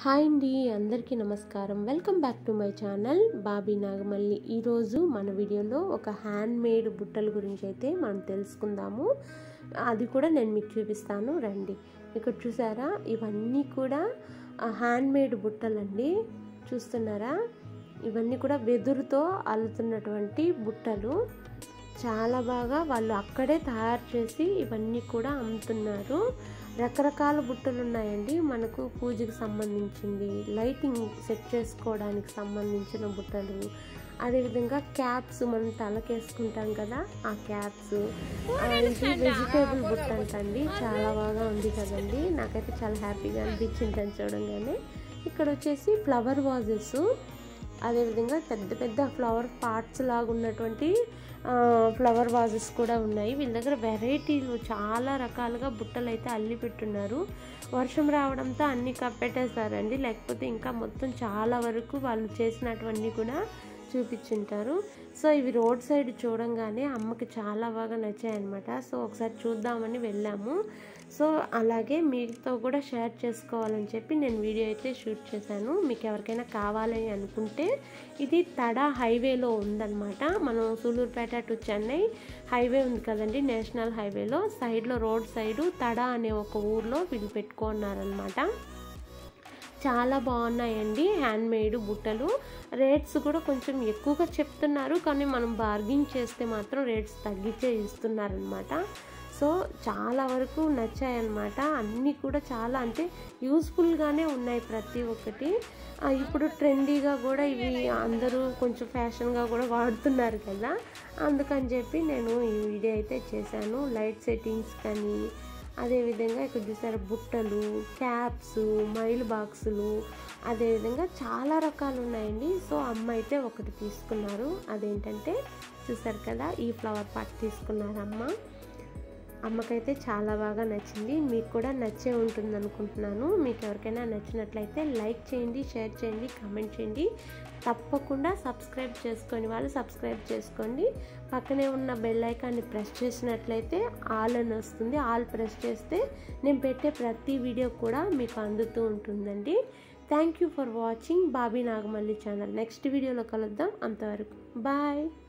hi అండి అందరికీ నమస్కారం welcome back to my channel Bobby Nagamalli ఈరోజు మన వీడియోలో ఒక హ్యాండ్ మేడ్ బుట్టల గురించి అయితే మనం తెలుసుకుందాము అది కూడా నేను మీకు చూపిస్తాను రండి ఇక్కడ చూసారా ఇవన్నీ కూడా హ్యాండ్ మేడ్ బుట్టలండి చూస్తున్నారా ఇవన్నీ కూడా వెదురుతో అల్లుతున్నటువంటి బుట్టలు చాలా బాగా వాళ్ళు అక్కడే తయారు చేసి ఇవన్నీ కూడా అమ్ముతున్నారు రకరకాల బుట్టలు ఉన్నాయండి మనకు పూజకి సంబంధించింది లైటింగ్ సెట్ చేసుకోవడానికి సంబంధించిన బుట్టలు అదేవిధంగా క్యాప్స్ మనం తలకేసుకుంటాం కదా ఆ క్యాప్స్ ఇది వెజిటేబుల్ బుట్ట అంటండి చాలా బాగా ఉంది కదండి నాకైతే చాలా హ్యాపీగా అనిపించింది చూడంగానే ఇక్కడ వచ్చేసి ఫ్లవర్ వాజెస్ అదేవిధంగా పెద్ద పెద్ద ఫ్లవర్ పార్ట్స్ లాగా ఉన్నటువంటి ఫ్లవర్ వాజెస్ కూడా ఉన్నాయి వీళ్ళ దగ్గర వెరైటీలు చాలా రకాలుగా బుట్టలు అయితే అల్లి పెట్టున్నారు వర్షం రావడంతో అన్ని కప్పెట్టేస్తారండి లేకపోతే ఇంకా మొత్తం చాలా వరకు వాళ్ళు చేసినటువన్నీ కూడా చూపించుంటారు సో ఇవి రోడ్ సైడ్ చూడంగానే అమ్మకి చాలా బాగా నచ్చాయన్నమాట సో ఒకసారి చూద్దామని వెళ్ళాము సో అలాగే మీతో కూడా షేర్ చేసుకోవాలని చెప్పి నేను వీడియో అయితే షూట్ చేశాను మీకు ఎవరికైనా కావాలని అనుకుంటే ఇది తడా హైవేలో ఉందన్నమాట మనం సూలూరుపేట టు చెన్నై హైవే ఉంది కదండి నేషనల్ హైవేలో సైడ్లో రోడ్ సైడు తడా అనే ఒక ఊర్లో వీళ్ళు పెట్టుకున్నారనమాట చాలా బాగున్నాయండి హ్యాండ్ మేడ్ బుట్టలు రేట్స్ కూడా కొంచెం ఎక్కువగా చెప్తున్నారు కానీ మనం బార్గింగ్ చేస్తే మాత్రం రేట్స్ తగ్గించే ఇస్తున్నారనమాట సో చాలా వరకు నచ్చాయన్నమాట అన్నీ కూడా చాలా అంటే యూస్ఫుల్గానే ఉన్నాయి ప్రతి ఒక్కటి ఇప్పుడు ట్రెండీగా కూడా ఇవి అందరూ కొంచెం ఫ్యాషన్గా కూడా వాడుతున్నారు కదా అందుకని చెప్పి నేను ఈ వీడియో అయితే చేశాను లైట్ సెట్టింగ్స్ కానీ అదేవిధంగా ఇక్కడ చూసారు బుట్టలు క్యాప్స్ మైల్ బాక్సులు అదేవిధంగా చాలా రకాలు ఉన్నాయండి సో అమ్మ అయితే ఒకటి తీసుకున్నారు అదేంటంటే చూసారు కదా ఈ ఫ్లవర్ పాట్ తీసుకున్నారు అమ్మ అమ్మకైతే చాలా బాగా నచ్చింది మీకు కూడా నచ్చే ఉంటుంది అనుకుంటున్నాను మీకు ఎవరికైనా నచ్చినట్లయితే లైక్ చేయండి షేర్ చేయండి కామెంట్ చేయండి తప్పకుండా సబ్స్క్రైబ్ చేసుకొని వాళ్ళు సబ్స్క్రైబ్ చేసుకోండి పక్కనే ఉన్న బెల్ ఐకాన్ని ప్రెస్ చేసినట్లయితే ఆల్ అని వస్తుంది ఆల్ ప్రెస్ చేస్తే నేను పెట్టే ప్రతి వీడియో కూడా మీకు అందుతూ ఉంటుందండి thank you for watching Bobby Nagamalli channel next వీడియోలో కలుద్దాం అంతవరకు బాయ్